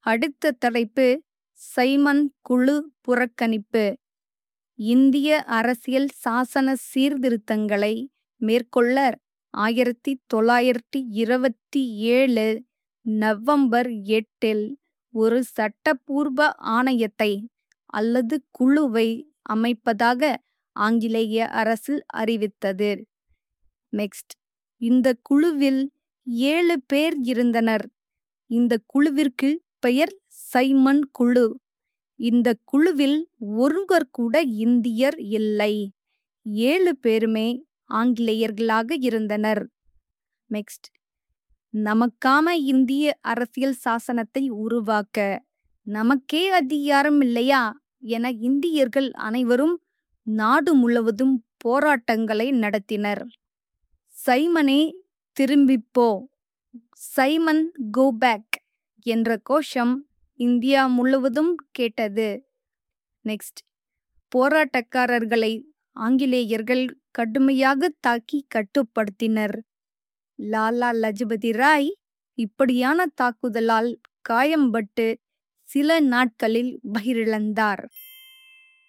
அடுத்த தலைப்பு சைமன் குழு புறக்கணிப்பு இந்திய அரசியல் சாசன சீர்திருத்தங்களை மேற்கொள்ள ஆயிரத்தி தொள்ளாயிரத்தி இருபத்தி ஏழு நவம்பர் எட்டில் ஒரு சட்டப்பூர்வ ஆணையத்தை அல்லது குழுவை அமைப்பதாக ஆங்கிலேய அரசு அறிவித்தது நெக்ஸ்ட் இந்த குழுவில் ஏழு பேர் இருந்தனர் இந்த குழுவிற்கு பெயர் சைமன் குழு இந்த குழுவில் ஒருவர் கூட இந்தியர் இல்லை ஏழு பேருமே ஆங்கிலேயர்களாக இருந்தனர் நெக்ஸ்ட் நமக்கான இந்திய அரசியல் சாசனத்தை உருவாக்க நமக்கே அதிகாரம் இல்லையா என இந்தியர்கள் அனைவரும் நாடு முழுவதும் போராட்டங்களை நடத்தினர் சைமனே திரும்பிப்போ சைமன் கோ பேக் என்ற கோஷம் இந்தியா முழுவதும் கேட்டது நெக்ஸ்ட் போராட்டக்காரர்களை ஆங்கிலேயர்கள் கடுமையாக தாக்கி கட்டுப்படுத்தினர் லாலா லஜபதி ராய் இப்படியான தாக்குதலால் காயம்பட்டு சில நாட்களில் பயிரிழந்தார்